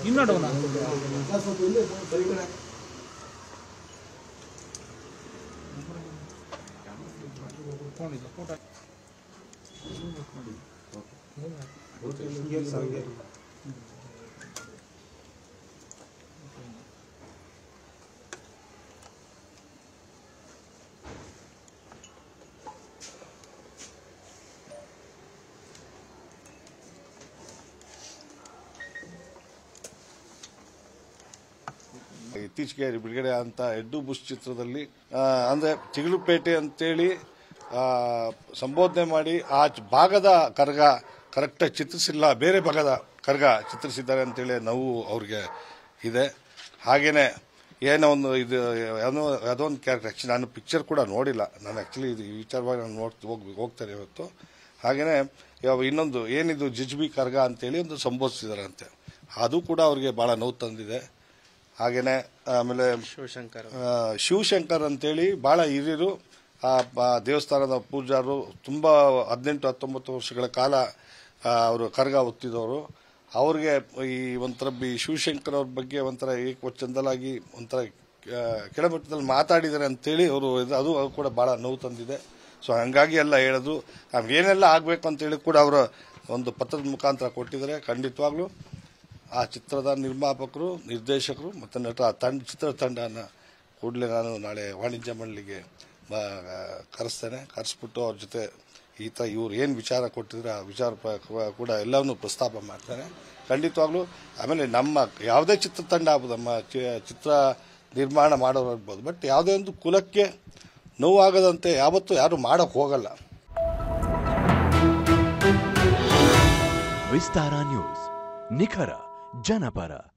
ಇನ್ನೋಡವನ ಫೋನಿಲ್ಲ photo ಇತ್ತೀಚೆಗೆ ಬಿಡುಗಡೆ ಅಂತ ಎಡ್ಡು ಬುಷ್ ಚಿತ್ರದಲ್ಲಿ ಆ, ಅಂದ್ರೆ ಚಿಗುರುಪೇಟೆ ಅಂತೇಳಿ ಆ, ಸಂಬೋಧನೆ ಮಾಡಿ ಆ ಚ- ಭಾಗದ ಕರ್ಗ ಕರೆಕ್ಟಾಗಿ ಚಿತ್ರಿಸಿಲ್ಲ ಬೇರೆ ಭಾಗದ ಕರ್ಗ ಚಿತ್ರಿಸಿದ್ದಾರೆ ಅಂತೇಳಿ ನೋವು ಅವ್ರಿಗೆ ಇದೆ ಹಾಗೇನೆ ಏನೋ ಒಂದು ಇದು ಏನೋ ಯಾವುದೋ ಒಂದು ಕ್ಯಾರೆಕ್ಟರ್ ಆ್ಯಕ್ಚುಲಿ ನಾನು ಪಿಕ್ಚರ್ ಕೂಡ ನೋಡಿಲ್ಲ ನಾನು ಆ್ಯಕ್ಚುಲಿ ಇದು ಈ ವಿಚಾರವಾಗಿ ನಾನು ನೋಡ್ ಹೋಗ್ ಹೋಗ್ತಾರೆ ಇವತ್ತು ಹಾಗೇನೆ ಯಾವ ಇನ್ನೊಂದು ಏನಿದು ಜಿಜ್ಬಿ ಕರ್ಗ ಅಂತೇಳಿ ಒಂದು ಸಂಬೋಧಿಸಿದ್ದಾರೆ ಅಂತೆ ಅದು ಕೂಡ ಅವ್ರಿಗೆ ಬಹಳ ನೋವು ತಂದಿದೆ ಹಾಗೇನೆ ಆಮೇಲೆ ಶಿವಶಂಕರ್ ಆ, ಶಿವಶಂಕರ್ ಅಂತೇಳಿ ಬಹಳ ಹಿರಿಯರು ಆ ಬ- ದೇವಸ್ಥಾನದ ಪೂಜಾರು ತುಂಬಾ ಹದಿನೆಂಟು ಹತ್ತೊಂಬತ್ತು ವರ್ಷಗಳ ಕಾಲ ಅವರು ಕರ್ಗ ಹೊತ್ತಿದವರು ಅವ್ರಿಗೆ ಈ ಒಂಥರ ಈ ಶಿವಶಂಕರ್ ಅವ್ರ ಬಗ್ಗೆ ಒಂಥರ ಏಕವಚನದಲ್ಲಾಗಿ ಒಂಥರ ಆ, ಕೆಳಮಟ್ಟದಲ್ಲಿ ಮಾತಾಡಿದ್ದಾರೆ ಅಂತೇಳಿ ಅವರು ಅದು ಅದು ಕೂಡ ಬಹಳ ನೋವು ತಂದಿದೆ ಸೊ ಹಂಗಾಗಿ ಎಲ್ಲ ಹೇಳೋದು ನಾವು ಏನೆಲ್ಲ ಆಗಬೇಕು ಅಂತೇಳಿ ಕೂಡ ಅವರು ಒಂದು ಪತ್ರದ ಮುಖಾಂತರ ಕೊಟ್ಟಿದ್ದಾರೆ ಖಂಡಿತವಾಗ್ಲೂ ಆ ಚಿತ್ರದ ನಿರ್ಮಾಪಕರು ನಿರ್ದೇಶಕರು ಮತ್ತು ನಟ ತಂಡ ಚಿತ್ರತಂಡನ ಕೂಡಲೇ ನಾನು ನಾಳೆ ವಾಣಿಜ್ಯ ಮಂಡಳಿಗೆ ಬ- ಕರೆಸ್ತೇನೆ ಕರೆಸ್ಬಿಟ್ಟು ಅವ್ರ ಜೊತೆ ಈ ಥರ ಇವ್ರು ಏನು ವಿಚಾರ ಕೊಟ್ಟಿದ್ರೆ ಆ ವಿಚಾರ ಪ- ಕೂಡ ಎಲ್ಲವನ್ನೂ ಪ್ರಸ್ತಾಪ ಮಾಡ್ತೇನೆ ಖಂಡಿತವಾಗ್ಲೂ ಆಮೇಲೆ ನಮ್ಮ ಯಾವುದೇ ಚಿತ್ರತಂಡ ಆಗ್ಬೋದು ನಮ್ಮ ಚಿ- ಚಿತ್ರ ನಿರ್ಮಾಣ ಮಾಡೋರು ಇರ್ಬೋದು ಬಟ್ ಯಾವುದೇ ಒಂದು ಕುಲಕ್ಕೆ ನೋವಾಗದಂತೆ ಯಾವತ್ತೂ ಯಾರು ಮಾಡೋಕ್ಕೆ ಹೋಗಲ್ಲ ವಿಸ್ತಾರ ನ್ಯೂಸ್ ನಿಖರ ಜನಪರ